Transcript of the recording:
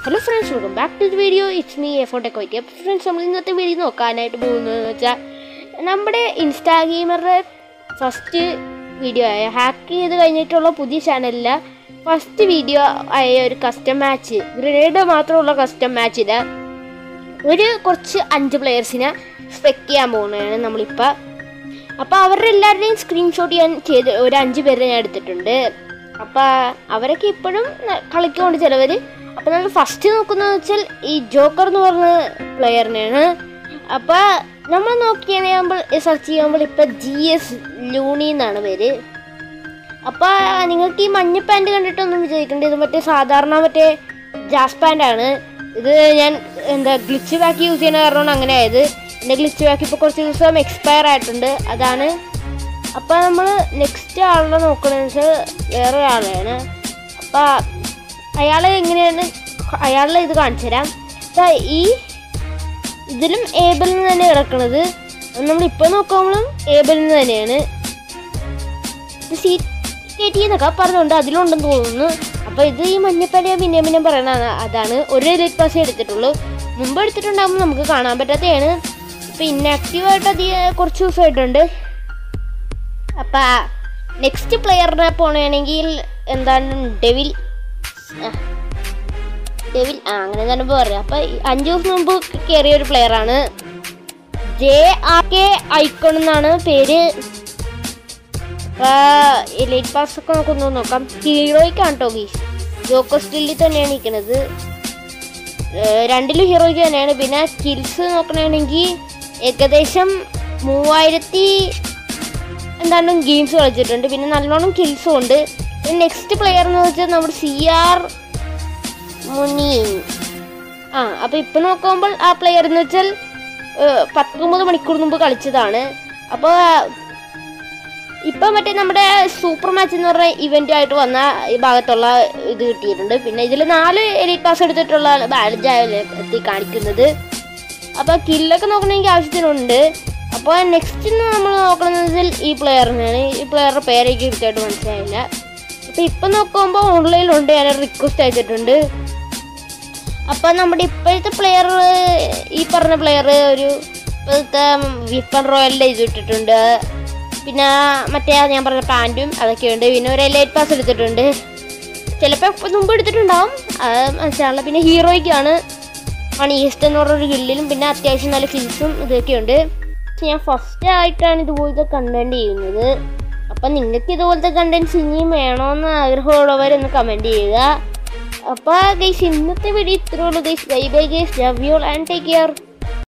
hello friends welcome back to the video it's me a ഫോട്ടോ കോയിറ്റി അപ്പോൾ friends നമ്മൾ ഇന്നത്തെ വീഡിയോ നോക്കാനായിട്ട് പോകുന്നതെന്ന് വെച്ചാൽ നമ്മുടെ ഇൻസ്റ്റാ ഗെയിമറുടെ ഫസ്റ്റ് വീഡിയോ ആയ ഹാക്ക് ചെയ്ത് കഴിഞ്ഞിട്ടുള്ള പുതിയ ചാനലിൽ ഫസ്റ്റ് വീഡിയോ ആയ ഒരു കസ്റ്റം മാച്ച് ഗ്രനേഡ് മാത്രമുള്ള കസ്റ്റം മാച്ചിൽ ഒരു കുറച്ച് അഞ്ച് പ്ലെയേഴ്സിനെ സ്പെക്ക് ചെയ്യാൻ പോകുന്നതാണ് നമ്മളിപ്പോൾ അപ്പോൾ അവരുടെ എല്ലാവരുടെയും സ്ക്രീൻഷോട്ട് ഞാൻ ചെയ്ത് ഒരു അഞ്ച് പേരെ ഞാൻ എടുത്തിട്ടുണ്ട് അപ്പോൾ അവരൊക്കെ ഇപ്പോഴും ന- കളിക്കുന്നുണ്ട് ചിലവർ അപ്പോൾ നമ്മൾ ഫസ്റ്റ് നോക്കുന്നതെന്ന് വെച്ചാൽ ഈ ജോക്കർ എന്ന് പറഞ്ഞ പ്ലെയറിനെയാണ് അപ്പോൾ നമ്മൾ നോക്കി കഴിയുമ്പോൾ സെർച്ച് ചെയ്യുമ്പോൾ ഇപ്പോൾ ജി എസ് ലൂണി എന്നാണ് പേര് അപ്പോൾ നിങ്ങൾക്ക് ഈ മഞ്ഞ പാൻറ് കണ്ടിട്ടൊന്നും വിചാരിക്കേണ്ട ഇത് മറ്റേ സാധാരണ മറ്റേ ജാസ് പാൻ്റാണ് ഇത് ഞാൻ എന്താ ഗ്ലിച്ച് ബാക്ക് യൂസ് ചെയ്യുന്ന കാരണമാണ് അങ്ങനെ ആയത് എൻ്റെ ഗ്ലിച്ച് ബാക്ക് ഇപ്പോൾ കുറച്ച് ദിവസം എക്സ്പയർ ആയിട്ടുണ്ട് അതാണ് അപ്പോൾ നമ്മൾ നെക്സ്റ്റ് ആളിനെ നോക്കണമെന്ന് വെച്ചാൽ വേറെ ഒരാളെയാണ് അപ്പോൾ അയാൾ എങ്ങനെയാണ് അയാളെ ഇത് കാണിച്ചു തരാം അപ്പോൾ ഈ ഇതിലും ഏബിളിൽ നിന്ന് തന്നെ കിടക്കുന്നത് നമ്മളിപ്പോൾ നോക്കുമ്പോഴും ഏബിളിൽ നിന്ന് തന്നെയാണ് ഇത് സി കെ ടി എന്നൊക്കെ പറഞ്ഞുകൊണ്ട് അതിലുണ്ടെന്ന് തോന്നുന്നു അപ്പോൾ ഇത് ഈ മഞ്ഞപ്പലയ പിന്നെ പിന്നെ പറയണ അതാണ് ഒരു എലൈറ്റ് പാസ് എടുത്തിട്ടുള്ളൂ മുമ്പ് എടുത്തിട്ടുണ്ടാകുമ്പോൾ നമുക്ക് കാണാൻ പറ്റാത്തതാണ് ഇപ്പം ഇന്നാക്റ്റീവായിട്ട് അത് കുറച്ച് ദിവസമായിട്ടുണ്ട് അപ്പം നെക്സ്റ്റ് പ്ലെയറിനെ പോകണമെങ്കിൽ എന്താണ് ഡെവിൽ ആ, ഡെവിൽ ആ അങ്ങനെ തന്നെ പറയാം അപ്പം അഞ്ച് ദിവസം മുമ്പ് കയറിയ ഒരു പ്ലെയറാണ് ജെ ആർ കെ ഐക്കൺ എന്നാണ് പേര് എലൈറ്റ് പാസ് ഒക്കെ നമുക്കൊന്ന് നോക്കാം ഹീറോയ്ക്കാണ് കേട്ടോ ഗീസ് ജോക്കോ സ്റ്റില്ലിൽ തന്നെയാണ് നിൽക്കുന്നത് രണ്ടിലും ഹീറോയ്ക്ക് തന്നെയാണ് പിന്നെ കിൽസ് നോക്കണമെങ്കിൽ ഏകദേശം മൂവായിരത്തി എന്താണ് ഗെയിംസ് കളിച്ചിട്ടുണ്ട് പിന്നെ നല്ലോണം കിൽസും ഉണ്ട് പിന്നെ നെക്സ്റ്റ് പ്ലെയർ എന്ന് വെച്ചാൽ നമ്മുടെ സി ആർ മുനീൻ ആ അപ്പോൾ ഇപ്പം നോക്കുമ്പോൾ ആ പ്ലെയർ എന്ന് വെച്ചാൽ ഏഹ്, പത്തൊമ്പത് മണിക്കൂർ മുമ്പ് കളിച്ചതാണ് അപ്പോൾ ഇപ്പം മറ്റേ നമ്മുടെ സൂപ്പർ മാച്ച് എന്ന് പറഞ്ഞ ഇവന്റ് ആയിട്ട് വന്ന ഈ ഭാഗത്തുള്ള ഇത് കിട്ടിയിട്ടുണ്ട് പിന്നെ ഇതിൽ നാല് എലൈറ്റ് പാസ് എടുത്തിട്ടുള്ള ബാലൻസ് എത്തി കാണിക്കുന്നത് അപ്പോൾ കില്ലൊക്കെ നോക്കണമെങ്കിൽ ആവശ്യത്തിനുണ്ട് അപ്പോൾ നെക്സ്റ്റ് നമ്മൾ നോക്കണമെന്ന് ഈ പ്ലെയറിനാണ് ഈ പ്ലെയറുടെ പേരേക്ക് കൃത്യമായിട്ട് മനസ്സിലായില്ല അപ്പോൾ ഇപ്പം നോക്കുമ്പോൾ ഓൺലൈനിലുണ്ട് ഞാൻ റിക്വസ്റ്റ് അയച്ചിട്ടുണ്ട് അപ്പോൾ നമ്മുടെ ഇപ്പോഴത്തെ പ്ലെയർ ഈ പറഞ്ഞ പ്ലെയർ ഒരു ഇപ്പോഴത്തെ വിപ്പൺ റോയലിൻ്റെ ഇത് ഇട്ടിട്ടുണ്ട് പിന്നെ മറ്റേ ഞാൻ പറഞ്ഞ പാൻറ്റും അതൊക്കെയുണ്ട് പിന്നെ ഒരു എലൈറ്റ് പാസ് എടുത്തിട്ടുണ്ട് ചിലപ്പോൾ ഇപ്പം മുമ്പ് എടുത്തിട്ടുണ്ടാവും അത് മനസ്സിലാവില്ല പിന്നെ ഹീറോയ്ക്കാണ് മണി ഈസ്റ്റ് എന്ന് പറഞ്ഞൊരു ഗില്ലിലും പിന്നെ അത്യാവശ്യം നല്ല കിൽസും ഇതൊക്കെയുണ്ട് ഞാൻ ഫസ്റ്റ് ആയിട്ടാണ് ഇതുപോലത്തെ കണ്ടന്റ് ചെയ്യുന്നത് അപ്പം നിങ്ങൾക്ക് ഇതുപോലത്തെ കണ്ടന്റ്സ് ഇനിയും വേണമെന്ന് ആഗ്രഹമുള്ളവരൊന്ന് കമൻറ്റ് ചെയ്യുക അപ്പോൾ ഗൈസ് ഇന്നത്തെ വീഡിയോ ഇത്രയുള്ളൂ guys bye bye guys love you and take care